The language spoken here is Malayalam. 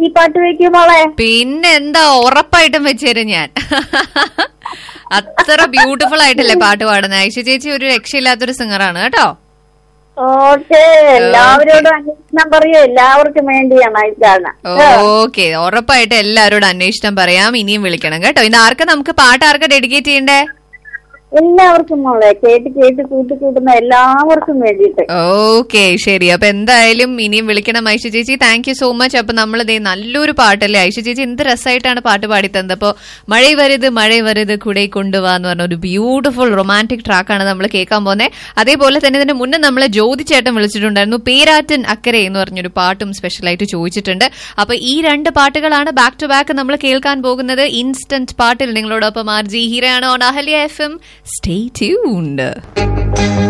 ഈ പാട്ട് വെക്കും മോളെ പിന്നെ എന്താ ഉറപ്പായിട്ടും വെച്ചുതരും ഞാൻ അത്ര ബ്യൂട്ടിഫുൾ ആയിട്ടല്ലേ പാട്ട് പാടുന്നത് ഐഷ ചേച്ചി ഒരു രക്ഷയില്ലാത്തൊരു സിംഗറാണ് കേട്ടോ ഓക്കെ എല്ലാവരോടും അന്വേഷണം പറയൂ എല്ലാവർക്കും വേണ്ടിയാണ് ഈ ഗാനം ഓക്കെ ഉറപ്പായിട്ട് എല്ലാവരോടും അന്വേഷണം പറയാം ഇനിയും വിളിക്കണം കേട്ടോ ഇന്ന് ആർക്കാ നമുക്ക് പാട്ട് ആർക്കാ ഡെഡിക്കേറ്റ് ചെയ്യണ്ടേ എല്ലാവർക്കും മോളെ കേട്ട് കേട്ട് കൂട്ടി കൂട്ടുന്ന എല്ലാവർക്കും വേണ്ടിയിട്ട് ഓക്കെ ശരി അപ്പൊ എന്തായാലും ഇനിയും വിളിക്കണം ഐഷ ചേച്ചി താങ്ക് യു സോ മച്ച് അപ്പൊ നമ്മൾ ദേ നല്ലൊരു പാട്ടല്ലേ ഐഷ ചേച്ചി എന്ത് രസമായിട്ടാണ് പാട്ട് പാടിത്തന്നത് അപ്പൊ മഴ വരുത് മഴ വരുത് കൂടെ കൊണ്ടുപോവാ എന്ന് പറഞ്ഞ ഒരു ബ്യൂട്ടിഫുൾ റൊമാൻറ്റിക് ട്രാക്കാണ് നമ്മൾ കേൾക്കാൻ പോകുന്നത് അതേപോലെ തന്നെ ഇതിന് മുന്നേ നമ്മളെ ജ്യോതി ചേട്ടൻ വിളിച്ചിട്ടുണ്ടായിരുന്നു പേരാറ്റൻ അക്കരെ എന്ന് പറഞ്ഞൊരു പാട്ടും സ്പെഷ്യലായിട്ട് ചോദിച്ചിട്ടുണ്ട് അപ്പൊ ഈ രണ്ട് പാട്ടുകളാണ് ബാക്ക് ടു ബാക്ക് നമ്മൾ കേൾക്കാൻ പോകുന്നത് ഇൻസ്റ്റന്റ് പാട്ടിൽ നിങ്ങളോടൊപ്പം ആർ ജി ഹീറയാണ് on Ahalya F M stay tuned